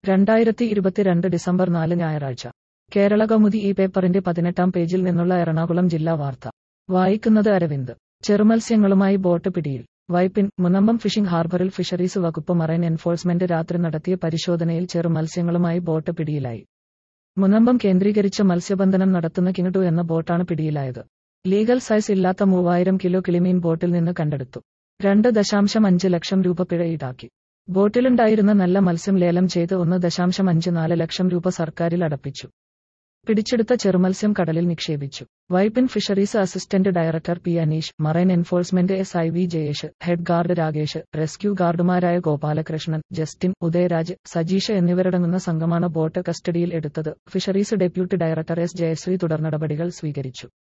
രണ്ടായിരത്തി ഇരുപത്തിരണ്ട് ഡിസംബർ നാല് ഞായറാഴ്ച കേരള കൗമുദി ഈ പേപ്പറിന്റെ പതിനെട്ടാം പേജിൽ നിന്നുള്ള എറണാകുളം ജില്ലാ വാർത്ത വായിക്കുന്നത് അരവിന്ദ് ചെറുമത്സ്യങ്ങളുമായി ബോട്ട് പിടിയിൽ വൈപ്പിൻ മുനമ്പം ഫിഷിംഗ് ഹാർബറിൽ ഫിഷറീസ് വകുപ്പ് മറൈൻ എൻഫോഴ്സ്മെന്റ് രാത്രി നടത്തിയ പരിശോധനയിൽ ചെറുമത്സ്യങ്ങളുമായി ബോട്ട് പിടിയിലായി മുനമ്പം കേന്ദ്രീകരിച്ച് മത്സ്യബന്ധനം നടത്തുന്ന കിങ്ങടു എന്ന ബോട്ടാണ് പിടിയിലായത് ലീഗൽ സൈസ് ഇല്ലാത്ത മൂവായിരം കിലോ കിളിമീൻ ബോട്ടിൽ നിന്ന് കണ്ടെടുത്തു രണ്ട് ദശാംശം അഞ്ച് ലക്ഷം രൂപ പിഴ ഈടാക്കി ബോട്ടിലുണ്ടായിരുന്ന നല്ല മത്സ്യം ലേലം ചെയ്ത് ഒന്ന് ദശാംശം അഞ്ച് നാല് ലക്ഷം രൂപ സർക്കാരിൽ അടപ്പിച്ചു പിടിച്ചെടുത്ത ചെറുമത്സ്യം കടലിൽ നിക്ഷേപിച്ചു Vypin fisheries assistant director P Aneesh marine enforcement S I V Jayesh head guard Rakesh rescue ഗാർഡുമാരായ ഗോപാലകൃഷ്ണൻ ജസ്റ്റിൻ ഉദയരാജ് സജീഷ എന്നിവരടങ്ങുന്ന സംഘമാണ് ബോട്ട് കസ്റ്റഡിയിൽ എടുത്തത് fisheries deputy director S Jayasree തുടർനടപടികൾ സ്വീകരിച്ചു